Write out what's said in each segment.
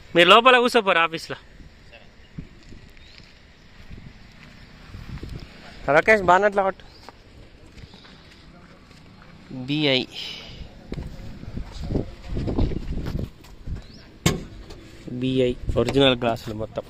మీరు లోపల కూర్చోపోరు ఆఫీస్లో రాకేష్ బానట్లా పట్టు బిఐ బిఐ ఒరిజినల్ గ్లాసులు మొత్తం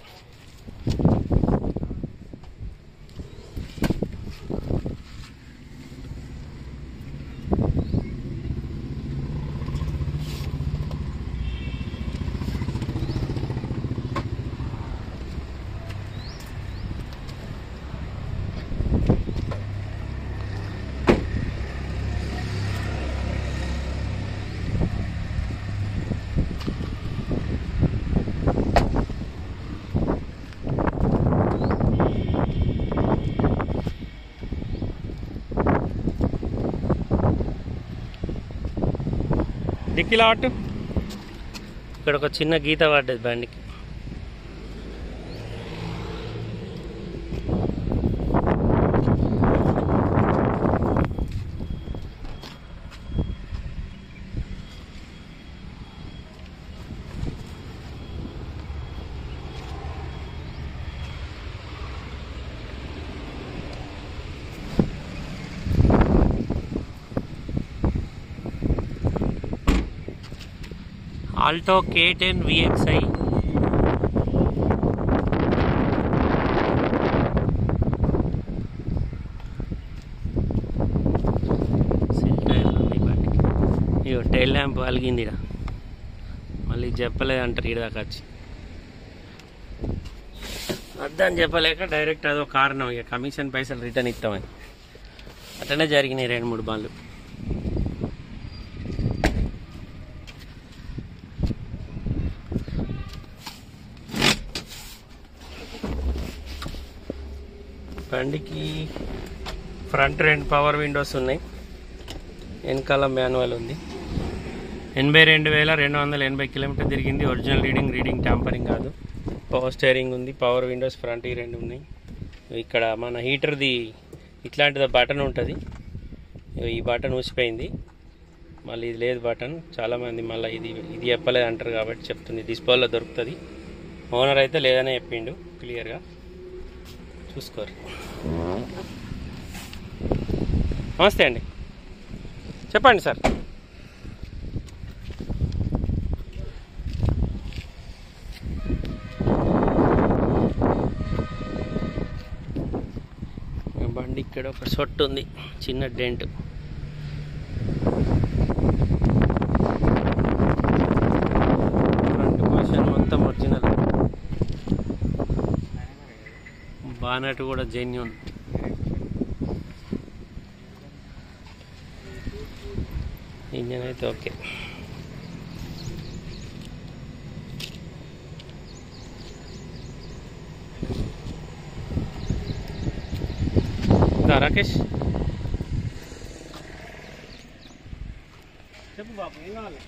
డిక్కీలో పట్టు ఇక్కడ ఒక చిన్న గీత పడ్డది బండికి ఆల్టో కే టెన్ విఎక్స్ఐ ఇగో టైల్ ల్యాంప్ పలిగింది ఇక మళ్ళీ చెప్పలేదు అంటారు ఈడ దాకా వచ్చి అద్దని చెప్పలేక డైరెక్ట్ అదో కారణం ఇక కమిషన్ పైసలు రిటర్న్ ఇస్తామని అట్లనే జరిగినాయి రెండు మూడు బాన్లు బండికి ఫ్రంట్ రెండు పవర్ విండోస్ ఉన్నాయి వెనకాల మాన్యువల్ ఉంది ఎనభై రెండు వేల రెండు వందల ఎనభై కిలోమీటర్ తిరిగింది ఒరిజినల్ రీడింగ్ రీడింగ్ ట్యాంపరింగ్ కాదు పవర్ స్టీరింగ్ ఉంది పవర్ విండోస్ ఫ్రంట్ ఈ రెండు ఉన్నాయి ఇక్కడ మన హీటర్ది ఇట్లాంటిది బటన్ ఉంటుంది ఈ బటన్ ఊసిపోయింది మళ్ళీ ఇది లేదు బటన్ చాలామంది మళ్ళీ ఇది ఇది చెప్పలేదు అంటారు కాబట్టి చెప్తుంది డిస్పోలో దొరుకుతుంది ఓనర్ అయితే లేదనే చెప్పిండు క్లియర్గా చూసుకోరు నమస్తే అండి చెప్పండి సార్ బండి ఇక్కడ ఒక సొట్టు ఉంది చిన్న డెంట్ ఫ్రంట్ పొజిషన్ మొత్తం ఒరిజినల్ బానట్ కూడా జెన్యున్ ఇంజన్ అయితే ఓకే ఇంకా రాకేష్ చెప్పు బాబు ఏం కావాలి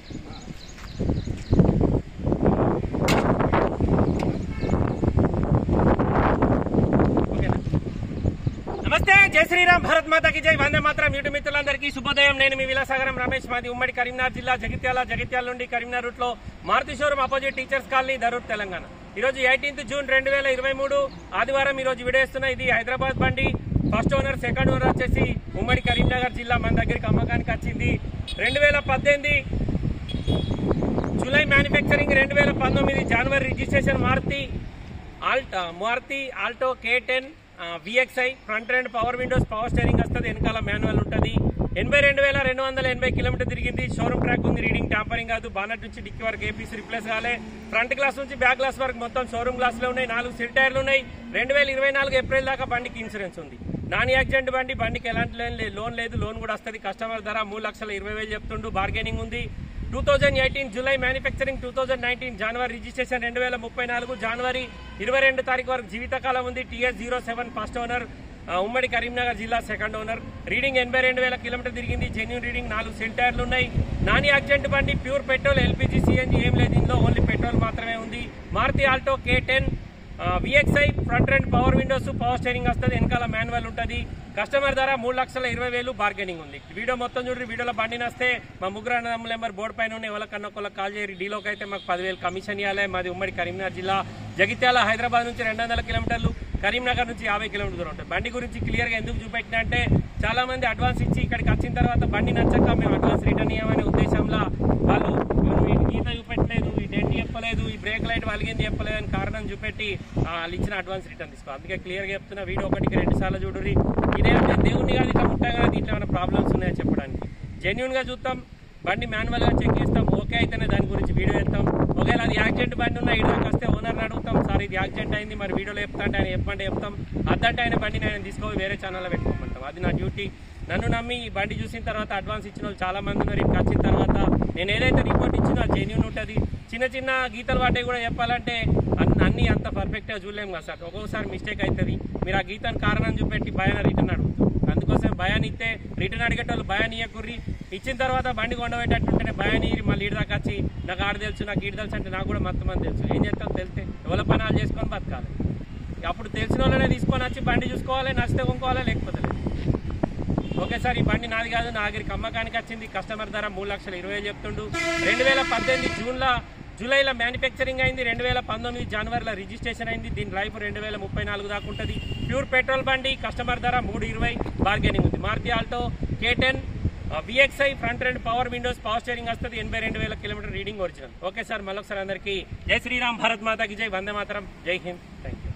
ఓకేనా నమస్తే జై శ్రీరామ్ భారత్ మాతాకి జై వందే మాత్రం యూట్యూబ్ మిత్రులందరికీ శుభోదయం నేను మీ విలాసాగరం రమేష్ మాది ఉమ్మడి కరీంనగర్ జిల్లా జగిత్యాల జగిత్యాల నుండి కరీంనగర్ రూట్ లో Maruti showroom opposite teachers colony Dharur Telangana ఈ రోజు ఎయిటీన్త్ జూన్ రెండు వేల ఇరవై మూడు ఆదివారం ఈ రోజు విడేస్తున్న ఇది హైదరాబాద్ బండి ఫస్ట్ ఓనర్ సెకండ్ ఓనర్ వచ్చేసి ఉమ్మడి కరీంనగర్ జిల్లా మన దగ్గరికి అమ్మకానికి వచ్చింది రెండు వేల పద్దెనిమిది జూలై మ్యానుఫ్యాక్చరింగ్ రెండు వేల పంతొమ్మిది జనవరి registration Maruti Alto Maruti Alto K ten VXI front రెండు పవర్ విండోస్ పవర్ స్టీరింగ్ వస్తుంది వెనకాల మాన్యువల్ ఉంటుంది ఎనభై రెండు వేల రెండు వందల ఎనభై కిలోమీటర్ తిరిగింది షోరూమ్ ట్రాక్ ఉంది రీడింగ్ ట్యాంపరింగ్ కాదు బానట్ నుంచి డిక్కి వరకు ఏపీసీ రిప్లేస్ కాలే ఫ్రంట్ గ్లాస్ నుంచి బ్యాక్ గ్లాస్ వరకు మొత్తం షోరూమ్ గ్లాసులు ఉన్నాయి నాలుగు సిల్ టైర్లు ఉన్నాయి రెండు వేల ఇరవై నాలుగు ఏప్రిల్ దాకా బండికి ఇన్సూరెన్స్ ఉంది నాన్ యాక్సిడెంట్ బండి బండికి ఎలాంటి లోన్ లే- లోన్ లేదు లోన్ కూడా వస్తుంది కస్టమర్ ధర మూడు లక్షల ఇరవై వేలు చెప్తుండు బార్గెనింగ్ ఉంది two thousand eighteen July manufacturing two thousand nineteen January registration రెండు వేల ముప్పై నాలుగు జనవరి ఇరవై రెండు తారీఖు వరకు జీవితకాలం ఉంది TS zero seven first owner ఆ, ఉమ్మడి కరీంనగర్ జిల్లా సెకండ్ ఓనర్ రీడింగ్ ఎనభై రెండు వేల కిలోమీటర్ తిరిగింది జెన్యున్ రీడింగ్ నాలుగు సెల్ టైర్లు ఉన్నాయి నాన్ యాక్సిడెంట్ బండి ప్యూర్ పెట్రోల్ ఎల్పిజి సిఎన్జి ఏం లేదు ఇందులో ఓన్లీ పెట్రోల్ మాత్రమే ఉంది Maruti Alto K ten VXI front and power windows power steering వస్తుంది వెనకాల మాన్యువల్ ఉంటుంది కస్టమర్ ధర మూడు లక్షల ఇరవై వేలు బార్గెనింగ్ ఉంది వీడియో మొత్తం చూడండి వీడియోలో బండి నస్తే మా ముగ్గురు అన్నదమ్ముల నెంబర్ బోర్డు పైన ఉన్న ఎవరికన్నా ఒకళ్ళకి కాల్ చేయరు డీలోకి అయితే మాకు పదివేలు కమిషన్ ఇవ్వాలి మాది ఉమ్మడి కరీంనగర్ జిల్లా జగిత్యాల హైదరాబాద్ నుంచి రెండు వందల కిలోమీటర్లు కరీంనగర్ నుంచి యాభై కిలోమీటర్లు దూరం ఉంటుంది బండి గురించి క్లియర్గా ఎందుకు చూపెట్టినా అంటే చాలా మంది అడ్వాన్స్ ఇచ్చి ఇక్కడికి వచ్చిన తర్వాత బండి నచ్చక మేము అడ్వాన్స్ రిటర్న్ ఇవ్వమనే ఉద్దేశంలో వాళ్ళు "నువ్వు ఈ గీత చూపెట్టలేదు ఈ డెంట్ చెప్పలేదు ఈ బ్రేక్ లైట్ వలిగింది చెప్పలేదు అని కారణం చూపెట్టి ఆ, వాళ్ళు ఇచ్చిన అడ్వాన్స్ రిటర్న్ తీసుకో అందుకే క్లియర్గా చెప్తున్నా వీడియో ఒకటికి రెండు సార్లు చూడుర్రి ఇదేంటే దేవుని కాదు ఇట్లా ముట్టగా దీంట్లో ఏమైనా ప్రాబ్లమ్స్ ఉన్నాయో చెప్పడానికి జెన్యున్ గా చూస్తాం బండి మాన్యువల్ గా చెక్ చేస్తాం ఓకే అయితేనే దాని గురించి వీడియో చేస్తాం ఒకవేళ అది యాక్సిడెంట్ బండి ఉన్నా ఇటు దాకా వస్తే ఓనర్ని అడుగుతాం సార్ ఇది యాక్సిడెంట్ అయింది మరి వీడియోలో చెప్తా అంటే ఆయన చెప్పండి చెప్తాం అద్దంటే ఆయన బండిని ఆయన తీసుకొని వేరే ఛానల్లో పెట్టుకోమంటాం అది నా డ్యూటీ నన్ను నమ్మి ఈ బండి చూసిన తర్వాత అడ్వాన్స్ ఇచ్చిన వాళ్ళు చాలా మంది ఉన్నారు ఇక్కడికి వచ్చిన తర్వాత నేను ఏదైతే రిపోర్ట్ ఇచ్చినా జెన్యున్ ఉంటుంది చిన్న చిన్న గీతలు వాటి కూడా చెప్పాలంటే అన్- అన్ని అంత పర్ఫెక్ట్గా చూడలేము కదా సార్ ఒక్కొక్కసారి మిస్టేక్ అవుతుంది మీరు ఆ గీతను కారణం చూపెట్టి భయాన్ని రిటర్న్ అడుగుతారు అందుకోసం భయాన్ని ఇస్తే రిటర్న్ అడిగేటోళ్ళు భయాన్ని ఇవ్వకుర్రి ఇచ్చిన తర్వాత బండి కొండబెట్టేటట్టుంటేనే భయాన్ని ఇరి మళ్ళీ ఈడు దాకా వచ్చి నాకు ఆడ తెలుసు నాకు ఈడు తెలుసు అంటే నాకు కూడా మొత్తం మంది తెలుసు ఏం చేస్తాం తెలిస్తే ఎవరి పనాలు చేసుకొని బతకాలి అప్పుడు తెలిసిన వాళ్ళనే తీసుకొని వచ్చి బండి చూసుకోవాలి నచ్చితే కొనుక్కోవాలి లేకపోతే లేదు ఓకే సార్ ఈ బండి నాది కాదు నా దగ్గరికి అమ్మకానికి వచ్చింది కస్టమర్ ధర మూడు లక్షల ఇరవై వేలు చెప్తుండు రెండు వేల పద్దెనిమిది జూన్లో జూలైలో మ్యానుఫ్యాక్చరింగ్ అయింది రెండు వేల పంతొమ్మిది జనవరిలో రిజిస్ట్రేషన్ అయింది దీని లైఫ్ రెండు వేల ముప్పై నాలుగు దాకా ఉంటుంది ప్యూర్ పెట్రోల్ బండి కస్టమర్ ధర మూడు ఇరవై బార్గెనింగ్ ఉంది Maruti Alto K ten VXI front and power windows power steering వస్తుంది ఎనభై రెండు వేల kilometre reading original okay sir మళ్ళొకసారి అందరికీ జై శ్రీరామ్ భారత్ మాతాకి జై వందే మాతరం జై హింద్ థ్యాంక్ యూ